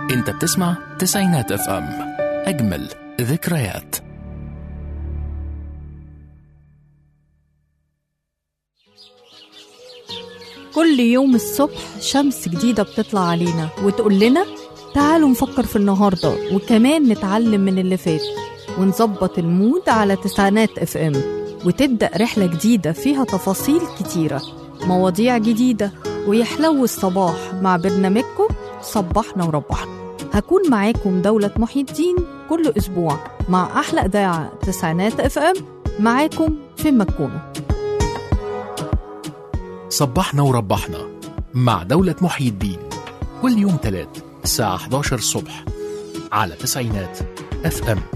انت بتسمع تسعينات اف ام اجمل ذكريات كل يوم الصبح شمس جديدة بتطلع علينا وتقول لنا تعالوا نفكر في النهاردة وكمان نتعلم من اللي فات ونظبط المود على تسعينات اف ام وتبدأ رحلة جديدة فيها تفاصيل كتيرة مواضيع جديدة ويحلو الصباح مع برنامجكم صبحنا وربحنا هكون معاكم دولة محي الدين كل أسبوع مع أحلى إذاعة تسعينات اف ام معاكم في ما تكونوا صبحنا وربحنا مع دولة محيي الدين كل يوم تلات الساعة 11 الصبح على تسعينات اف ام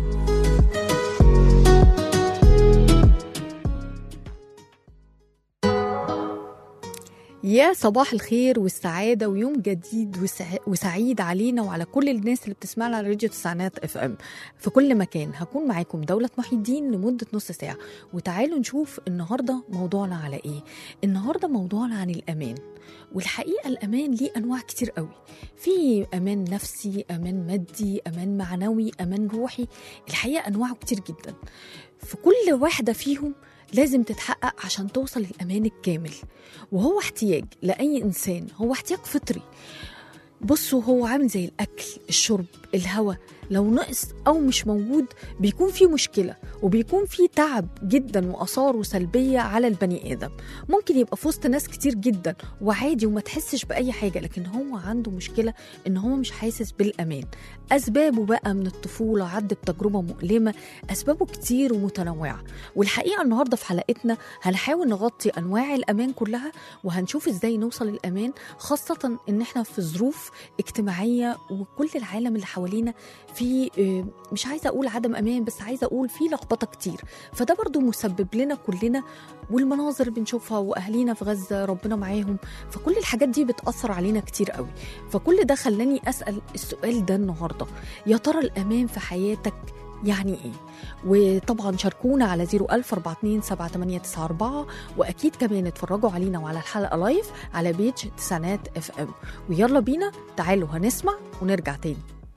يا صباح الخير والسعادة ويوم جديد وسع... وسعيد علينا وعلى كل الناس اللي بتسمعنا على راديو تسعينات اف ام في كل مكان هكون معاكم دولة محي الدين لمدة نص ساعة وتعالوا نشوف النهاردة موضوعنا على ايه النهاردة موضوعنا عن الأمان والحقيقة الأمان ليه أنواع كتير قوي في أمان نفسي أمان مادي أمان معنوي أمان روحي الحقيقة أنواعه كتير جدا في كل واحدة فيهم لازم تتحقق عشان توصل للأمان الكامل وهو احتياج لأي إنسان هو احتياج فطري بصوا هو عامل زي الأكل الشرب الهواء لو نقص أو مش موجود بيكون في مشكلة وبيكون في تعب جدا وآثاره سلبية على البني آدم ممكن يبقى في وسط ناس كتير جدا وعادي وما تحسش بأي حاجة لكن هو عنده مشكلة إن هو مش حاسس بالأمان أسبابه بقى من الطفولة عدت تجربة مؤلمة أسبابه كتير ومتنوعة والحقيقة النهاردة في حلقتنا هنحاول نغطي أنواع الأمان كلها وهنشوف إزاي نوصل للأمان خاصة إن إحنا في ظروف اجتماعية وكل العالم اللي حوالينا في آه، مش عايزة أقول عدم أمان بس عايزة أقول في لخبطة كتير فده برضو مسبب لنا كلنا والمناظر اللي بنشوفها وأهالينا في غزة ربنا معاهم فكل الحاجات دي بتأثر علينا كتير قوي فكل ده خلاني أسأل السؤال ده النهاردة يا ترى الأمان في حياتك يعني ايه وطبعا شاركونا على 004278894 واكيد كمان اتفرجوا علينا وعلى الحلقه لايف على بيج تسعينات اف ام ويلا بينا تعالوا هنسمع ونرجع تاني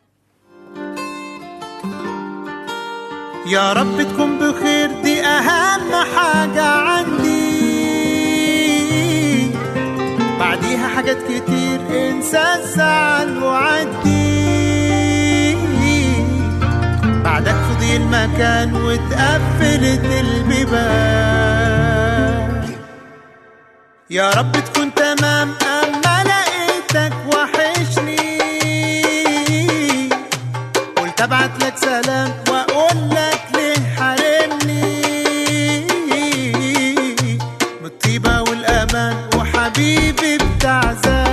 يا رب تكون بخير دي أهم حاجة عندي بعديها حاجات كتير انسى الزعل وعدي بعدك فضي المكان واتقفلت البيبان يا رب تكون تمام أما لقيتك وحشني قلت ابعت لك سلام واقول لك ليه حارمني من الطيبه والامان وحبيبي بتاع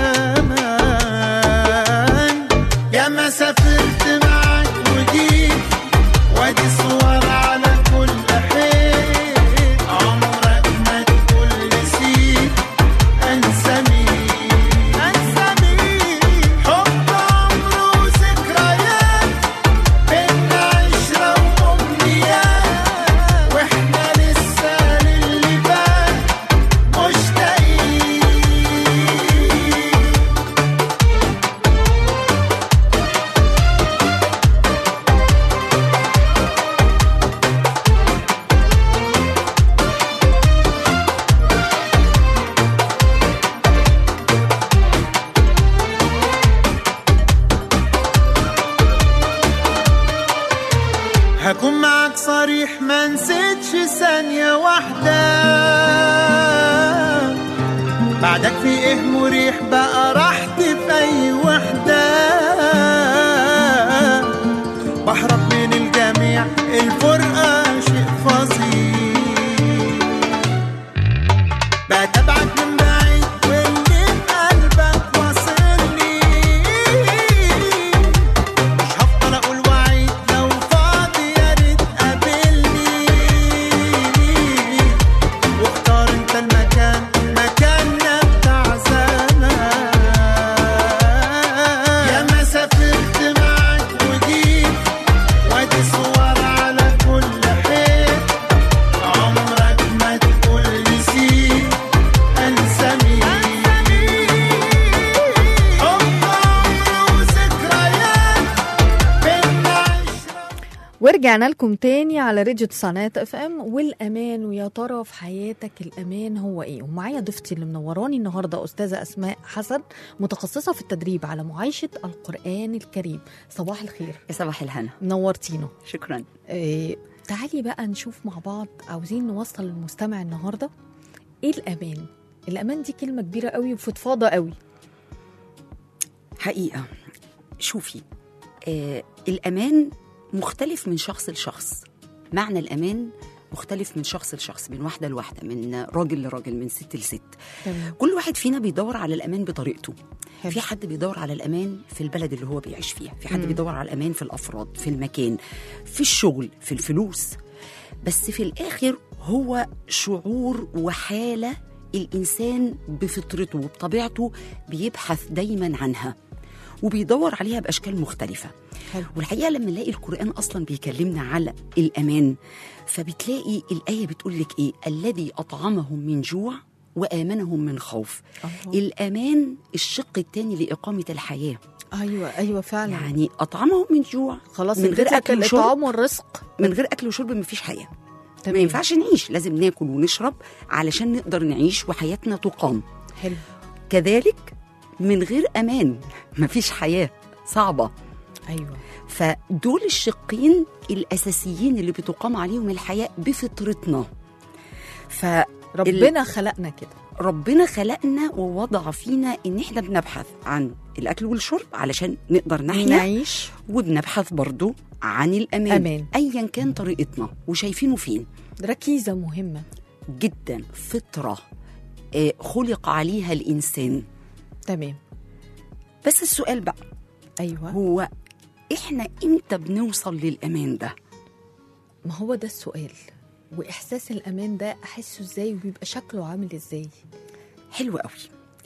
زمان يا ما سافرت معاك وجيت وادي صور على كل حين عمرك ما تقول نسيت انسى مين انسى مين حب عمره ذكريات بينا عشرة وأمنيات وإحنا لسه للي فات مشتاقين هكون معاك صريح ما نسيتش ثانية واحدة بعدك في ايه مريح بقى راحتي في اي وحدة بهرب من الجميع الفرقة شيء فظيع بتابعك من بعيد واللي في قلبك واصلني مش هفضل اقول وعيد لو فاضي يا ريت قابلني واختار انت المكان مكاننا بتاع زمان ورجعنا لكم تاني على راديو تسعينات اف ام والامان ويا ترى في حياتك الامان هو ايه ومعايا ضيفتي اللي منوراني النهارده استاذه اسماء حسن متخصصه في التدريب على معايشه القران الكريم صباح الخير يا صباح الهنا نورتينا شكرا إيه تعالي بقى نشوف مع بعض عاوزين نوصل للمستمع النهارده ايه الامان الامان دي كلمه كبيره قوي وفضفاضه قوي حقيقة شوفي آه الأمان مختلف من شخص لشخص معنى الأمان مختلف من شخص لشخص من واحدة لواحدة من راجل لراجل من ست لست تمام كل واحد فينا بيدور على الأمان بطريقته حلو. في حد بيدور على الأمان في البلد اللي هو بيعيش فيها في حد مم. بيدور على الأمان في الأفراد في المكان في الشغل في الفلوس بس في الآخر هو شعور وحالة الإنسان بفطرته وبطبيعته بيبحث دايما عنها وبيدور عليها بأشكال مختلفة حلو والحقيقة لما نلاقي القرآن أصلا بيكلمنا على الأمان فبتلاقي الآية بتقول لك إيه الذي أطعمهم من جوع وآمنهم من خوف الله. الأمان الشق الثاني لإقامة الحياة ايوه ايوه فعلا يعني أطعمهم من جوع خلاص من غير اديتك أكل وشرب الاطعام والرزق من غير أكل وشرب مفيش حياة ما تمام. ينفعش نعيش لازم ناكل ونشرب علشان نقدر نعيش وحياتنا تقام حلو كذلك من غير أمان مفيش حياة صعبة ايوه فدول الشقين الاساسيين اللي بتقام عليهم الحياه بفطرتنا ربنا خلقنا كده فربنا خلقنا ووضع فينا ان احنا بنبحث عن الاكل والشرب علشان نقدر نحيا نعيش وبنبحث برضو عن الامان أمان. ايا كان طريقتنا وشايفينه فين ركيزه مهمه جدا فطره آه، خلق عليها الانسان تمام بس السؤال بقى ايوه هو احنا امتى بنوصل للامان ده ما هو ده السؤال واحساس الامان ده احسه ازاي وبيبقى شكله عامل ازاي حلو قوي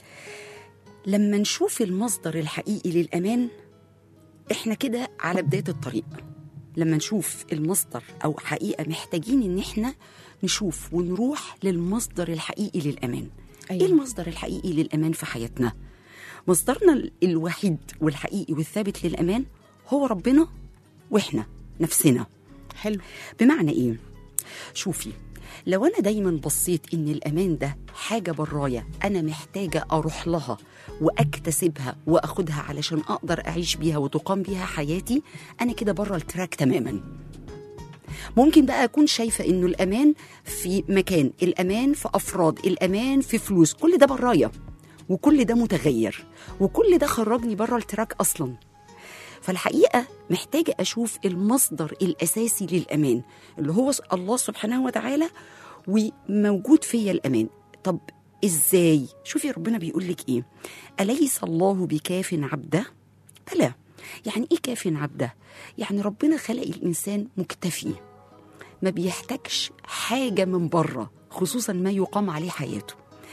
لما نشوف المصدر الحقيقي للأمان إحنا كده على بداية الطريق لما نشوف المصدر أو حقيقة محتاجين إن إحنا نشوف ونروح للمصدر الحقيقي للأمان أيوة. إيه المصدر الحقيقي للأمان في حياتنا؟ مصدرنا ال- الوحيد والحقيقي والثابت للأمان هو ربنا وإحنا نفسنا حلو بمعنى ايه شوفي لو انا دايما بصيت ان الامان ده حاجه برايا انا محتاجه اروح لها واكتسبها واخدها علشان اقدر اعيش بيها وتقام بيها حياتي انا كده بره التراك تماما ممكن بقى اكون شايفه انه الامان في مكان الامان في افراد الامان في فلوس كل ده برايا وكل ده متغير وكل ده خرجني بره التراك اصلا فالحقيقه محتاجه اشوف المصدر الاساسي للامان اللي هو الله سبحانه وتعالى وموجود فيا الامان طب ازاي شوفي ربنا بيقول لك ايه اليس الله بكاف عبده بلى يعني ايه كاف عبده يعني ربنا خلق الانسان مكتفي ما بيحتاجش حاجه من بره خصوصا ما يقام عليه حياته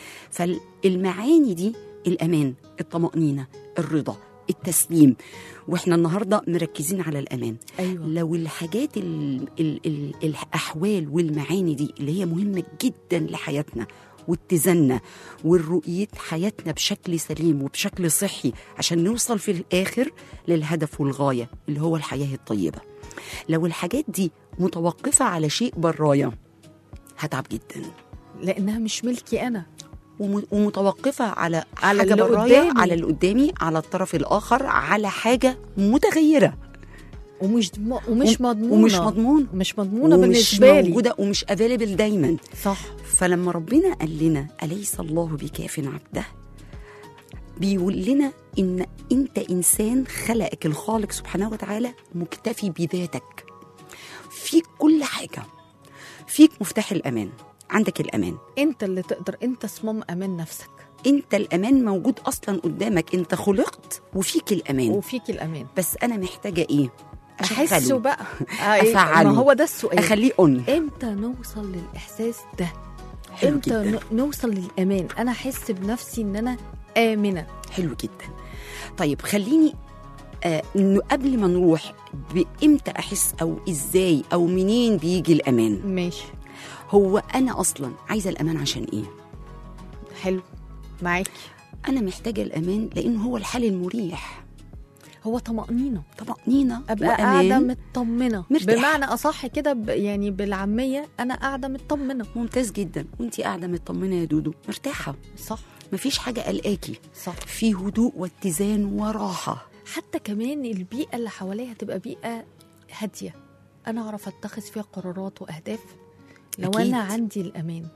فالمعاني دي الامان الطمانينه الرضا التسليم واحنا النهارده مركزين على الامان ايوه لو الحاجات ال ال ال الاحوال والمعاني دي اللي هي مهمه جدا لحياتنا واتزاننا ورؤية حياتنا بشكل سليم وبشكل صحي عشان نوصل في الآخر للهدف والغاية اللي هو الحياة الطيبة لو الحاجات دي متوقفة على شيء برايا هتعب جدا لانها مش ملكي انا وم- ومتوقفة على على حاجة اللي برايا قدامي. على اللي قدامي على الطرف الآخر على حاجة متغيرة ومش م... ومش وم- مضمونه ومش مضمون مش مضمونه ومش بالنسبه لي موجودة ومش افيلبل دايما صح فلما ربنا قال لنا أليس الله بكاف عبده بيقول لنا إن أنت إنسان خلقك الخالق سبحانه وتعالى مكتفي بذاتك فيك كل حاجة فيك مفتاح الأمان عندك الأمان انت اللي تقدر انت صمام امان نفسك أنت الأمان موجود أصلا قدامك أنت خلقت وفيك الأمان وفيك الامان بس أنا محتاجة إيه؟ احسه أشغله بقى أفعله. ما هو ده السؤال أخليه أون امتى نوصل للاحساس ده حلو امتى جدا ن- نوصل للامان انا احس بنفسي ان انا امنه حلو جدا طيب خليني آه انه قبل ما نروح بامتى احس او ازاي او منين بيجي الامان ماشي هو انا اصلا عايزه الامان عشان ايه حلو معاكي انا محتاجه الامان لانه هو الحال المريح هو طمأنينة طمأنينة ابقى وأمان قاعده مطمنه مرتاحة. بمعنى اصح كده ب- يعني بالعاميه انا قاعده مطمنه ممتاز جدا وانت قاعدة مطمنة يا دودو مرتاحة صح مفيش حاجة قلقاكي صح في هدوء واتزان وراحة حتى كمان البيئه اللي حواليها تبقى بيئه هاديه انا اعرف اتخذ فيها قرارات واهداف لو أكيد. انا عندي الامان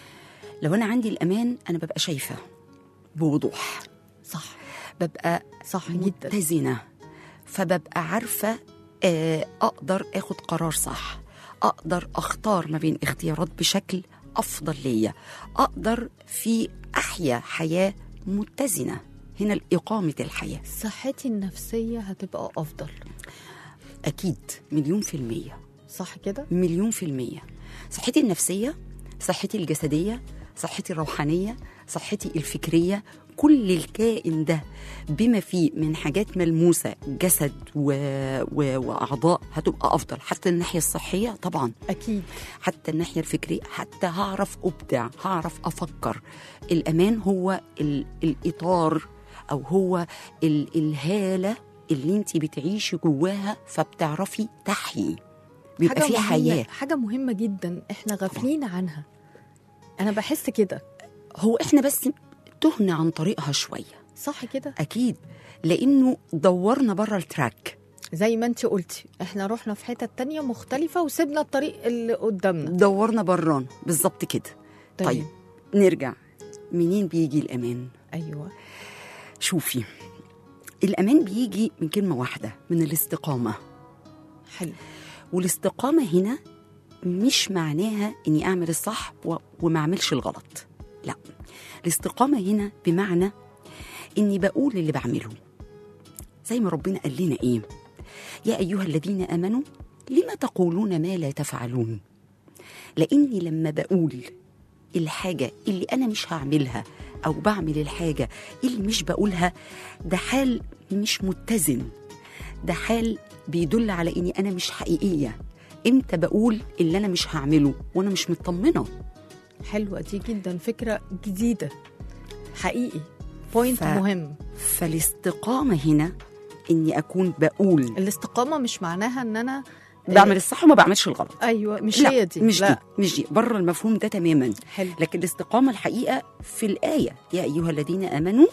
لو أنا عندي الأمان أنا ببقى شايفة بوضوح صح ببقى صح جدا متزنة فببقى عارفة آه، أقدر أخد قرار صح أقدر أختار ما بين اختيارات بشكل أفضل ليا أقدر في أحيا حياة متزنة هنا إقامة الحياة صحتي النفسيه هتبقى افضل أكيد مليون في المية صح كده مليون في المية صحتي النفسية صحتي الجسدية صحتي الروحانية صحتي الفكرية كل الكائن ده بما فيه من حاجات ملموسة جسد و... و... وأعضاء هتبقى أفضل حتى الناحية الصحية طبعا اكيد حتى الناحية الفكرية حتى هعرف أبدع هعرف أفكر الأمان هو ال... الإطار أو هو ال... الهالة اللي انت بتعيشي جواها فبتعرفي تحيي بيبقى في مهمة- حياة حاجه مهمه جدا احنا غافلين عنها انا بحس كده هو احنا بس تهنا عن طريقها شوية صح كده أكيد لأنه دورنا بره التراك زي ما انت قلتي احنا رحنا في حتة تانية مختلفة وسيبنا الطريق اللي قدامنا دورنا بران بالظبط كده تمام. طيب نرجع منين بيجي الأمان ايوه شوفي الأمان بيجي من كلمة واحدة من الاستقامة حلو والاستقامة هنا مش معناها إني أعمل الصح و- وما أعملش الغلط لا الاستقامة هنا بمعنى إني بقول اللي بعمله زي ما ربنا قال لنا إيه يا أيها الذين آمنوا لما تقولون ما لا تفعلون لأني لما بقول الحاجة اللي أنا مش هعملها أو بعمل الحاجة اللي مش بقولها ده حال مش متزن ده حال بيدل على إني أنا مش حقيقية إمتى بقول اللي أنا مش هعمله وأنا مش مطمنة حلوة دي جدا فكرة جديدة حقيقي بوينت ف- مهم فالاستقامة هنا إني أكون بقول الاستقامة مش معناها ان انا بعمل الصح وما بعملش الغلط ايوه مش لا هي دي مش لا. دي مش دي بره المفهوم ده تماما حلو لكن الاستقامة الحقيقة في الآية يا أيها الذين آمنوا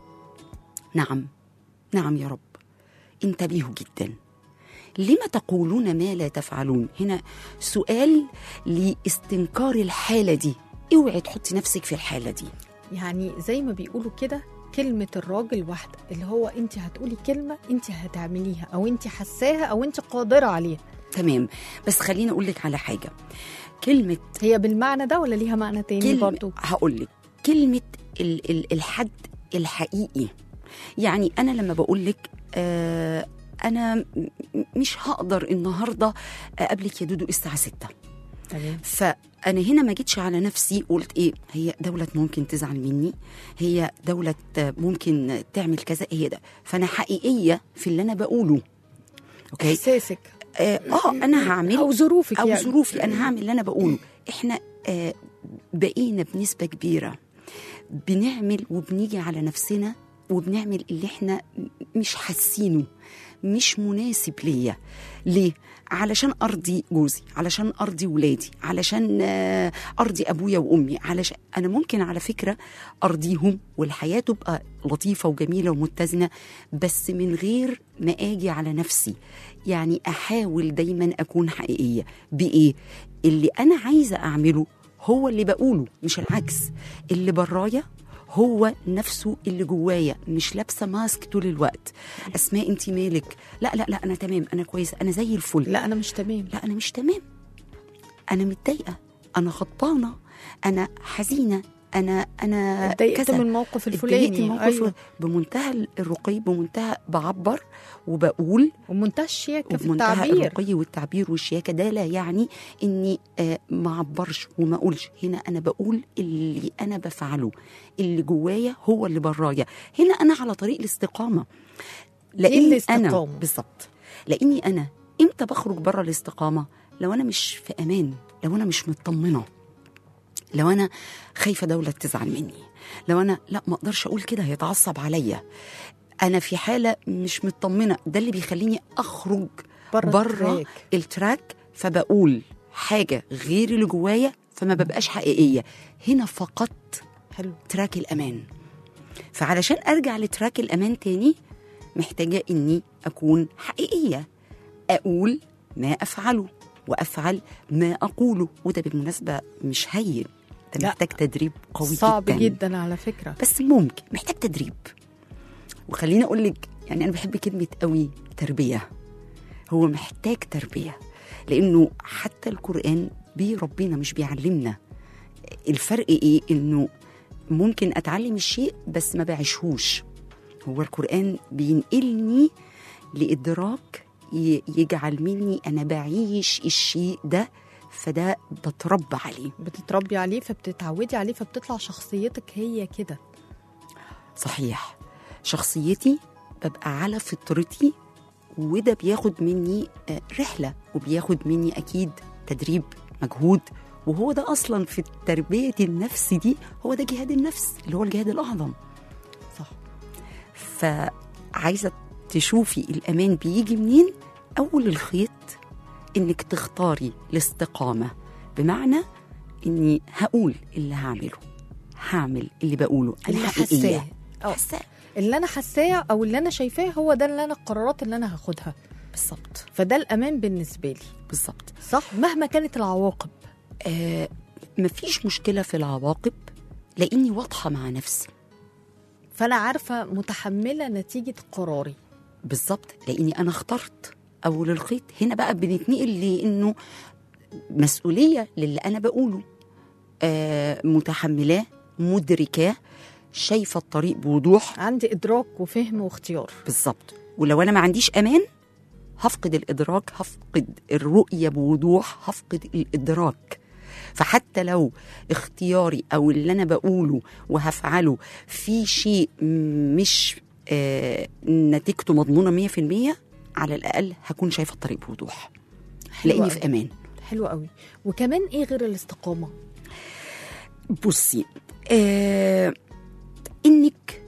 نعم نعم يا رب انتبهوا جدا لما تقولون ما لا تفعلون هنا سؤال لاستنكار الحالة دي اوعي تحطي نفسك في الحالة دي يعني زي ما بيقولوا كده كلمة الراجل واحدة اللي هو انت هتقولي كلمة انت هتعمليها او انت حساها او انت قادرة عليها تمام بس خليني أقول لك على حاجة كلمة هي بالمعنى ده ولا ليها معنى تاني كلمة برضو هقول لك كلمة ال ال الحد الحقيقي يعني أنا لما بقول لك آه أنا م- م- مش هقدر النهاردة أقابلك يا دودو الساعة 6 تمام فأنا هنا ما جيتش على نفسي قلت إيه هي دولة ممكن تزعل مني هي دولة ممكن تعمل كذا هي ده فأنا حقيقية في اللي أنا بقوله أوكي احساسك آه, آه أنا هعمل او ظروفك او يعني. ظروفي انا هعمل اللي انا بقوله احنا آه بقينا بنسبه كبيره بنعمل وبنيجي على نفسنا وبنعمل اللي احنا م- مش حاسينه مش مناسب ليا ليه علشان ارضي جوزي علشان ارضي ولادي علشان آه، ارضي ابويا وامي علشان انا ممكن على فكره ارضيهم والحياه تبقى لطيفه وجميله ومتزنه بس من غير ما اجي على نفسي يعني احاول دايما اكون حقيقيه بايه اللي انا عايزه اعمله هو اللي بقوله مش العكس اللي برايا هو نفسه اللي جوايا مش لابسه ماسك طول الوقت اسماء انت مالك لا لا لا انا تمام انا كويسه انا زي الفل لا انا مش تمام لا انا مش تمام انا متضايقه انا غضبانه انا حزينه انا انا اتضايقت كذا. من الموقف اتضايقت الفلاني من موقف أيوة. بمنتهى الرقي بمنتهى بعبر وبقول ومنتهى الشياكه في وبمنتهى التعبير الرقي والتعبير والشياكه ده لا يعني اني آه ما اعبرش وما اقولش هنا انا بقول اللي انا بفعله اللي جوايا هو اللي برايا هنا انا على طريق الاستقامه لاني انا الاستقامة. بالظبط لاني انا امتى بخرج بره الاستقامه لو انا مش في امان لو انا مش مطمنه لو انا خايفه دوله تزعل مني لو انا لا ما اقدرش اقول كده هيتعصب عليا انا في حاله مش مطمنه ده اللي بيخليني اخرج بره بره التراك. التراك فبقول حاجه غير اللي جوايا فما ببقاش حقيقيه هنا فقدت حلو تراك الامان فعلشان ارجع لتراك الامان تاني محتاجه اني اكون حقيقيه اقول ما افعله وافعل ما اقوله وده بالمناسبه مش هين ده لا. محتاج تدريب قوي صعب جدا, جدا على فكره بس ممكن محتاج تدريب وخليني اقول لك يعني انا بحب كلمه قوي تربيه هو محتاج تربيه لانه حتى القران بيربينا مش بيعلمنا الفرق ايه انه ممكن اتعلم الشيء بس ما بعيشهوش هو القران بينقلني لادراك ي- يجعل مني انا بعيش الشيء ده فده بتربى عليه بتتربي عليه فبتتعودي عليه فبتطلع شخصيتك هي كده صحيح شخصيتي ببقى على فطرتي وده بياخد مني آه، رحلة وبياخد مني أكيد تدريب مجهود وهو ده أصلا في تربية النفس دي هو ده جهاد النفس اللي هو الجهاد الأعظم صح فعايزة تشوفي الأمان بيجي منين أول الخيط إنك تختاري الاستقامة بمعنى إني هقول اللي هعمله هعمل اللي بقوله اللي أنا حقيقية حاساه أو حاساه اللي انا حاساه او اللي انا شايفاه هو ده اللي انا القرارات اللي انا هاخدها بالظبط فده الامان بالنسبه لي بالظبط صح مهما كانت العواقب آه مفيش مشكلة في العواقب لأني واضحة مع نفسي فانا عارفه متحمله نتيجه قراري بالظبط لأني أنا اخترت أول الخيط هنا بقى بنتنقل لأنه مسؤولية للي أنا بقوله آه متحملاه مدركاه شايفة الطريق بوضوح عندي ادراك وفهم واختيار بالظبط ولو أنا ما عنديش أمان هفقد الإدراك هفقد الرؤية بوضوح هفقد الإدراك فحتى لو اختياري أو اللي أنا بقوله وهفعله في شيء مش آه نتيجته مضمونة 100% على الأقل هكون شايفة الطريق بوضوح حلو لأني أوي. في أمان حلو قوي وكمان ايه غير الاستقامه بصي آه انك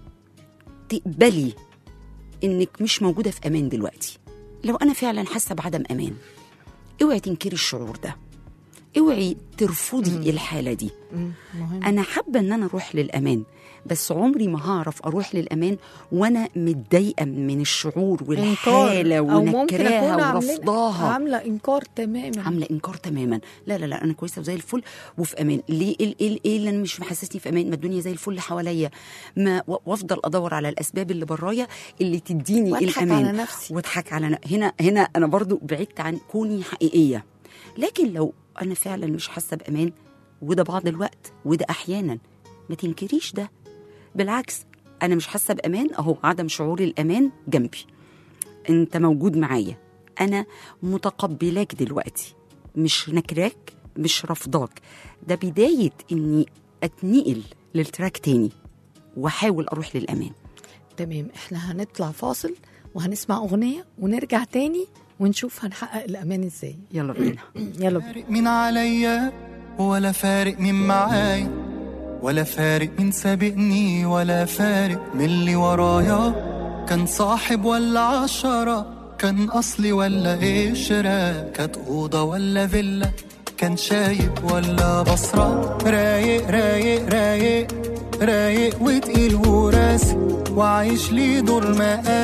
تقبلي انك مش موجوده في امان دلوقتي لو انا فعلا حاسه بعدم امان اوعي تنكري الشعور ده اوعي ترفضي الحاله دي مم، مهم انا حابه ان انا اروح للامان بس عمري ما هعرف اروح للامان وانا متضايقه من الشعور والحاله او ممكن اكون ونكراها عاملة ورفضاها عامله انكار تماما عامله انكار تماما لا لا لا انا كويسه وزي الفل وفي امان ليه ايه ايه ايه اللي انا مش محسسني في امان ما الدنيا زي الفل حواليا ما و- وافضل ادور على الاسباب اللي برايا اللي تديني واضحك الامان على نفسي واضحك على ن- هنا هنا انا برضو بعدت عن كوني حقيقيه لكن لو انا فعلا مش حاسه بامان وده بعض الوقت وده احيانا ما تنكريش ده بالعكس انا مش حاسه بامان اهو عدم شعور الامان جنبي انت موجود معايا انا متقبلاك دلوقتي مش نكراك مش رفضاك ده بدايه اني اتنقل للتراك تاني واحاول اروح للامان تمام احنا هنطلع فاصل وهنسمع اغنيه ونرجع تاني ونشوف هنحقق الامان ازاي يلا بينا يلا بينا فارق مين عليا ولا فارق مين معايا ولا فارق مين سابقني ولا فارق من اللي ورايا كان صاحب ولا عشرة كان أصلي ولا قشرة كانت أوضة ولا فيلا كان شايب ولا بصرة رايق رايق رايق رايق وتقيل وراسي وعايش لي دور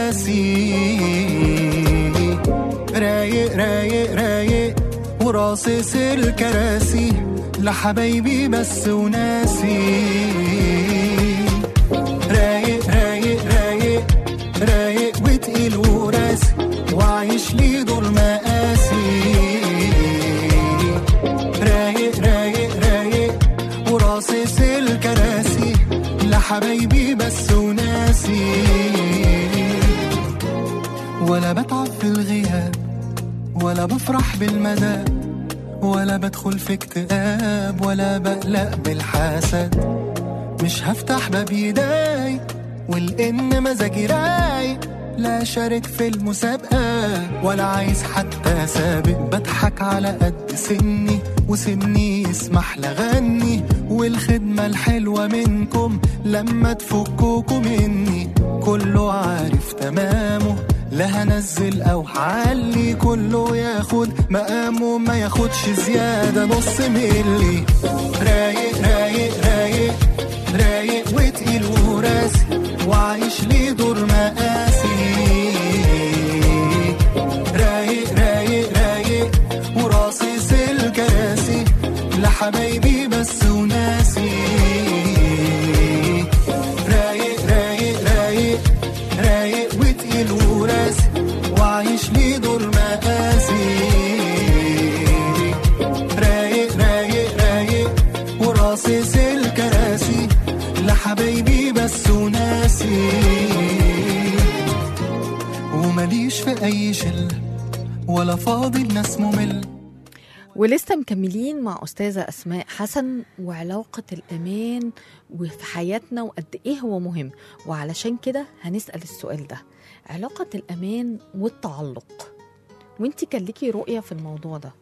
مقاسي رايق رايق رايق وراصص الكراسي لحبايبي بس وناسي رايق رايق رايق رايق وتقيل وراسي وعايش لي دور مقاسي رايق رايق رايق وراصص الكراسي لحبايبي بس وناسي ولا بتعب في الغياب ولا بفرح بالمدى ولا بدخل في اكتئاب ولا بقلق بالحسد مش هفتح باب يداي والإن مزاجي رايق لا شارك في المسابقة ولا عايز حتى سابق بضحك على قد سني وسني يسمح لغني والخدمة الحلوة منكم لما تفكوكوا مني كله عارف تمامه لا هنزل او هعلي كله ياخد مقامه ما ياخدش زيادة نص ملي رايق رايق رايق رايق وتقيل وراسي وعايش ليه دور مقاسي رايق رايق رايق وراصص الكراسي لحبايبي بس وناسي رايق رايق رايق رايق وتقيل وراسي وعايش ليه دور مقاسي رايق رايق رايق وراصص الكراسي لحبايبي بس وناسي ومليش في اي شله ولا فاضي الناس ممل ولسه مكملين مع أستاذة أسماء حسن وعلاقة الأمان وفي حياتنا وقد إيه هو مهم وعلشان كده هنسأل السؤال ده علاقة الأمان والتعلق وانت كان ليكي رؤية في الموضوع ده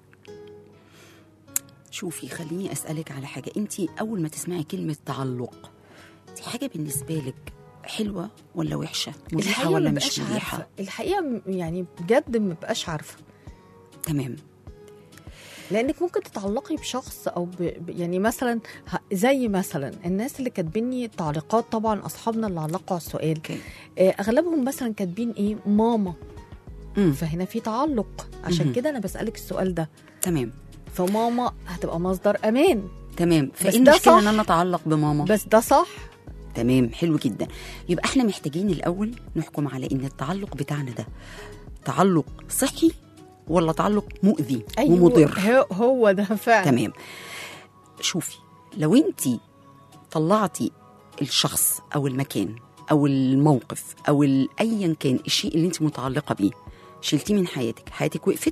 شوفي خليني اسالك على حاجه انت اول ما تسمعي كلمه تعلق دي حاجه بالنسبه لك حلوه ولا وحشه مريحه الحقيقة ولا ما مش بقاش مريحه عارفة. الحقيقة م- يعني بجد ما بقاش عارفة تمام لانك ممكن تتعلقي بشخص او ب... ب- يعني مثلا ه- زي مثلا الناس اللي كاتبيني تعليقات طبعا اصحابنا اللي علقوا على السؤال اوكي آه، اغلبهم مثلا كاتبين ايه ماما مم. فهنا في تعلق عشان مهم. كده انا بسالك السؤال ده تمام فماما هتبقى مصدر امان تمام بس فايه ده المشكله صح. ان انا اتعلق بماما بس ده صح تمام حلو جدا يبقى احنا محتاجين الاول نحكم على ان التعلق بتاعنا ده تعلق صحي ولا تعلق مؤذي ومضر هو, هو ده فعلا تمام شوفي لو انت طلعتي الشخص او المكان او الموقف او ال- ايا كان الشيء اللي انت متعلقه بيه شلتيه من حياتك حياتك وقفت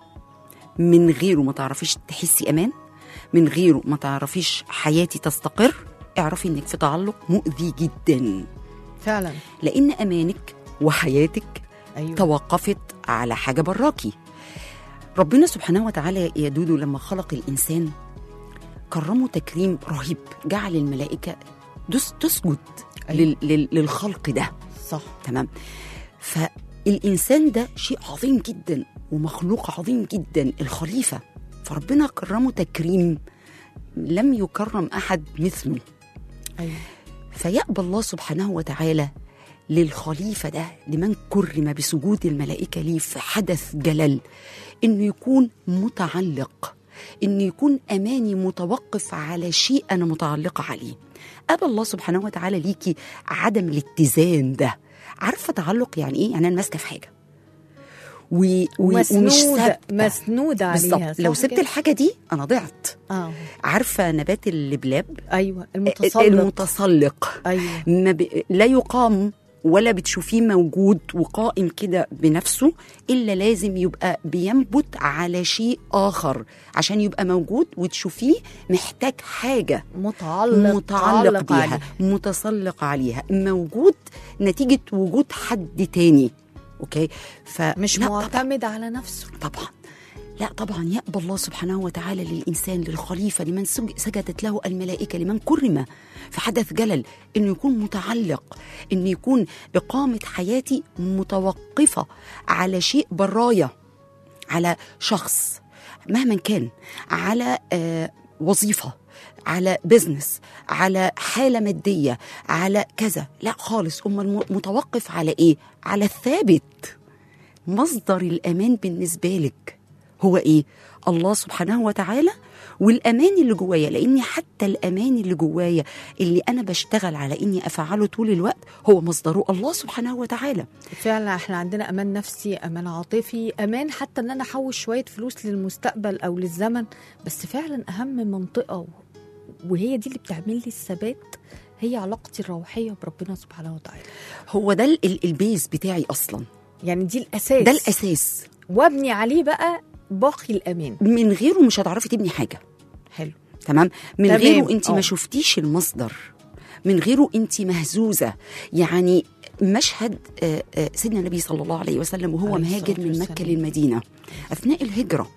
من غيره ما تعرفيش تحسي امان من غيره ما تعرفيش حياتي تستقر اعرفي انك في تعلق مؤذي جدا فعلا لان امانك وحياتك ايوه توقفت على حاجه براكي ربنا سبحانه وتعالى يا دودو لما خلق الانسان كرمه تكريم رهيب جعل الملائكه دس تسجد أيوة. لل لل للخلق ده صح تمام فالانسان ده شيء عظيم جدا ومخلوق عظيم جدا الخليفه فربنا كرمه تكريم لم يكرم احد مثله ايوه فيأبى الله سبحانه وتعالى للخليفة ده لمن كرم بسجود الملائكة ليه في حدث جلل إنه يكون متعلق إنه يكون أماني متوقف على شيء أنا متعلقة عليه أبى الله سبحانه وتعالى ليكي عدم الاتزان ده عارفة تعلق يعني إيه؟ يعني أنا ماسكة في حاجة و... و... ومش مسنودة ثابتة مسنودة عليها بالظبط صح لو سبت كده؟ الحاجة دي أنا ضعت اه عارفة نبات اللبلاب ايوه المتسلط المتسلق ايوه ما ب... لا يقام ولا بتشوفيه موجود وقائم كده بنفسه الا لازم يبقى بينبت على شيء اخر عشان يبقى موجود وتشوفيه محتاج حاجه متعلق متعلق بيها عليه. متسلق عليها موجود نتيجه وجود حد تاني اوكي ف مش لا طبعا معتمد على نفسه طبعا لا طبعا يأبى الله سبحانه وتعالى للإنسان للخليفة لمن سج- سجدت له الملائكة لمن كرم في حدث جلل إنه يكون متعلق إنه يكون إقامة حياتي متوقفة على شيء برايا على شخص مهما كان على آه وظيفة على بزنس على حالة مادية على كذا لا خالص أمال م- متوقف على إيه على الثابت مصدر الأمان بالنسبة لك هو إيه؟ الله سبحانه وتعالى والأمان اللي جوايا لأني حتى الأمان اللي جوايا اللي أنا بشتغل على إني أفعله طول الوقت هو مصدره الله سبحانه وتعالى فعلا احنا عندنا امان نفسي امان عاطفي امان حتى ان انا احوش شويه فلوس للمستقبل او للزمن بس فعلا اهم منطقه و- وهي دي اللي بتعمل لي الثبات هي علاقتي الروحيه بربنا سبحانه وتعالى هو ده ال- ال- البيز بتاعي أصلا يعني دي الاساس ده الأساس وابني عليه بقى باقي الامان من غيره مش هتعرفي تبني حاجة حلو تمام من تمام. غيره انت آه. ما شفتيش المصدر من غيره انت مهزوزه يعني مشهد آه، آه، سيدنا النبي صلى الله عليه وسلم وهو عليه مهاجر الصلاة من مكه والسلام. للمدينه اثناء الهجره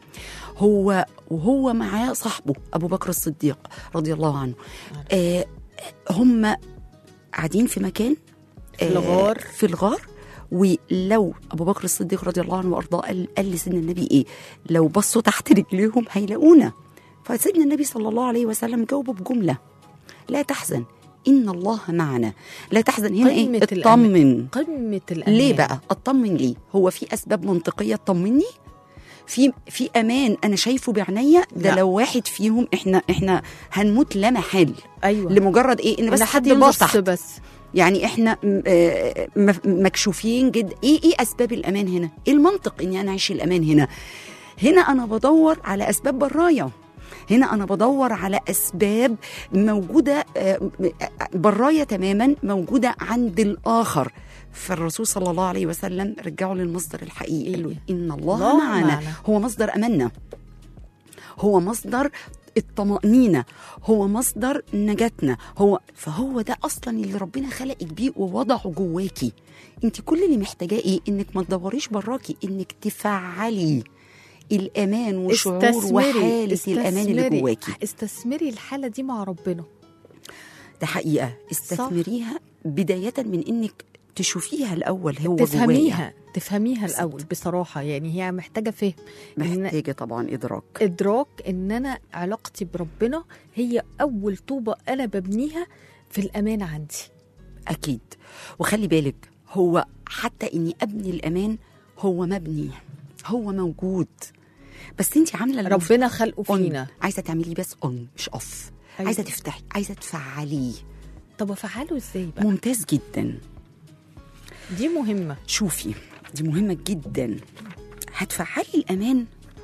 هو وهو معاه صاحبه ابو بكر الصديق رضي الله عنه آه هم قاعدين في مكان في الغار. في الغار ولو ابو بكر الصديق رضي الله عنه وارضاه قال, قال لسيدنا النبي ايه لو بصوا تحت رجليهم هيلاقونا فسيدنا النبي صلى الله عليه وسلم جاوبه بجمله لا تحزن ان الله معنا لا تحزن هنا ايه قمة اطمن قمه الامان ليه بقى اطمن ليه هو في اسباب منطقيه تطمني في في امان انا شايفه بعينيا ده لا. لو واحد فيهم احنا احنا هنموت لا محل ايوه لمجرد ايه ان بس إن حد حد ينظر بص تحت بس يعني احنا م- آه، مف- مكشوفين جدا ايه ايه اسباب الامان هنا ايه المنطق اني انا اعيش الامان هنا هنا انا بدور على اسباب برايا هنا انا بدور على اسباب موجوده آه، م- آه، برايا تماما موجوده عند الاخر فالرسول صلى الله عليه وسلم رجعوا للمصدر الحقيقي قال له ان الله, الله معنا. معنا. هو مصدر اماننا هو مصدر الطمأنينة هو مصدر نجاتنا هو فهو ده اصلا اللي ربنا خلقك بيه ووضعه جواكي انت كل اللي محتاجاه ايه انك ما تدوريش براكي انك تفعلي الامان وشعور وحاله الامان اللي استثمري- جواكي استثمري الحاله دي مع ربنا ده حقيقه استثمريها بدايه من انك تشوفيها الاول هو جوايا تفهميها تفهميها الاول بصراحه يعني هي محتاجه فهم إن- محتاجه طبعا ادراك ادراك ان انا علاقتي بربنا هي اول طوبه انا ببنيها في الامان عندي أكيد وخلي بالك هو حتى إني أبني الأمان هو مبني هو موجود بس أنت عاملة المف- ربنا خلقه on. فينا عايزة تعمليه بس أون مش أوف أيوة. عايزة تفتحي عايزة تفعليه طب افعله ازاي بقى ممتاز جدا دي مهمه شوفي دي مهمة جدا هتفعلي الأمان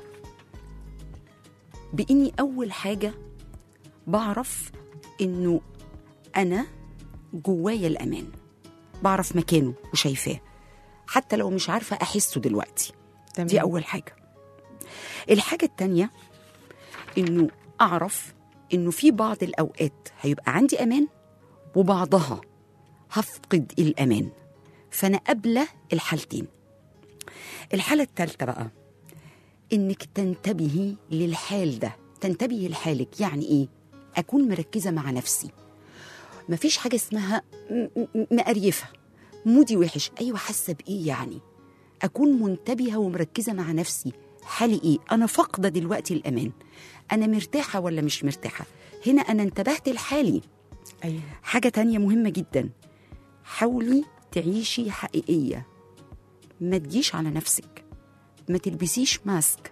بإني أول حاجة بعرف إنه أنا جوايا الأمان بعرف مكانه وشايفاه حتى لو مش عارفة أحسه دلوقتي تمام. دي أول حاجة الحاجة التانية إنه أعرف إنه في بعض الأوقات هيبقى عندي أمان وبعضها هفقد الأمان فأنا قابلة الحالتين الحالة الثالثة بقى إنك تنتبهي للحال ده تنتبهي لحالك يعني إيه؟ أكون مركزة مع نفسي مفيش حاجة اسمها م- م- مقريفة مودي وحش أيوة حاسة بإيه يعني أكون منتبهة ومركزة مع نفسي حالي إيه؟ أنا فاقدة دلوقتي الأمان أنا مرتاحة ولا مش مرتاحة هنا أنا انتبهت لحالي ايوه حاجة تانية مهمة جدا حاولي تعيشي حقيقية ما تجيش على نفسك ما تلبسيش ماسك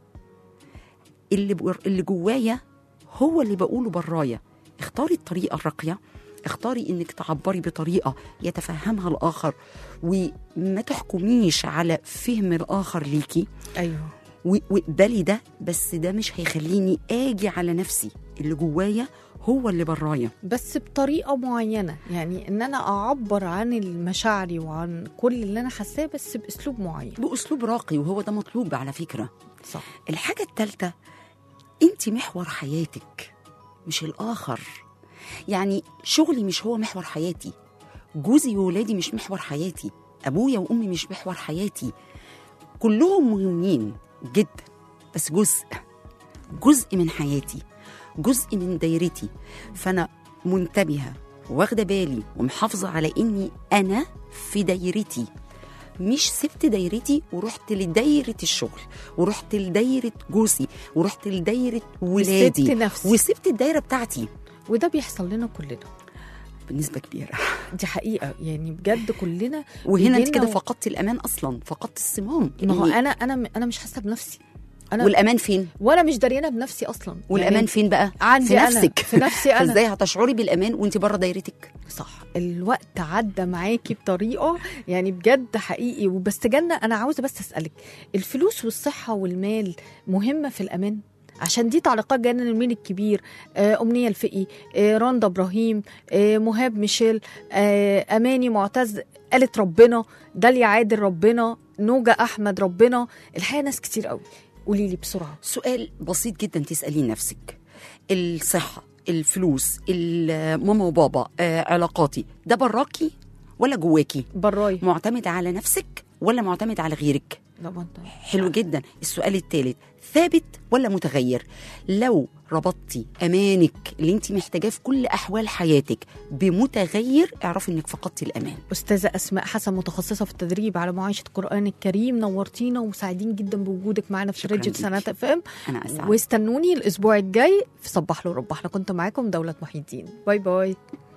اللي بور... اللي جوايا هو اللي بقوله برايا اختاري الطريقة الراقية اختاري انك تعبري بطريقة يتفهمها الآخر وما تحكميش على فهم الآخر ليكي ايوه و- واقبلي ده بس ده مش هيخليني اجي على نفسي اللي جوايا هو اللي برايا بس بطريقه معينه يعني ان انا اعبر عن المشاعري وعن كل اللي انا حاساه بس باسلوب معين باسلوب راقي وهو ده مطلوب على فكره صح الحاجه الثالثه انت محور حياتك مش الاخر يعني شغلي مش هو محور حياتي جوزي وولادي مش محور حياتي ابويا وامي مش محور حياتي كلهم مهمين جدا بس جزء جزء من حياتي جزء من دايرتي فانا منتبهه واخده بالي ومحافظه على اني انا في دايرتي مش سبت دايرتي ورحت لدايرة الشغل ورحت لدايرة جوزي ورحت لدايرة ولادي وسبت نفسي. وسبت الدايرة بتاعتي وده بيحصل لنا كلنا بنسبة كبيرة دي حقيقه يعني بجد كلنا وهنا انت بيجيلنا كده و- فقدتي الأمان أصلا فقدت الصمام ما هو إني- انا انا انا مش حاسه بنفسي انا والأمان فين؟ وانا مش دريانه بنفسي اصلا والأمان يعني فين بقى؟ عندي في أنا، نفسك في نفسي أنا. فازاي هتشعري بالأمان وانت بره دايرتك؟ صح الوقت عدى معاكي بطريقه يعني بجد حقيقي وبس جنة انا عاوزه بس اسالك الفلوس والصحه والمال مهمه في الامان عشان دي تعليقات جانا من الكبير آه، أمنية الفقي آه، رندا إبراهيم آه، مهاب ميشيل آه، أماني معتز قالت ربنا داليا عادل ربنا نوجة أحمد ربنا الحقيقة ناس كتير قوي قولي لي بسرعة سؤال بسيط جدا تسأليه نفسك الصحة الفلوس ال- ماما وبابا آه، علاقاتي ده براكي ولا جواكي براي معتمد على نفسك ولا معتمد على غيرك لا ما انت حلو جدا السؤال الثالث ثابت ولا متغير لو ربطتي امانك اللي انت محتاجاه في كل احوال حياتك بمتغير اعرفي انك فقدتي الامان استاذه اسماء حسن متخصصه في التدريب على معايشه القران الكريم نورتينا وسعيدين جدا بوجودك معانا في شكراً راديو ليكي. سنات اف ام انا اسعد واستنوني الاسبوع الجاي في صباح له ربح كنت معاكم دوله محي الدين باي باي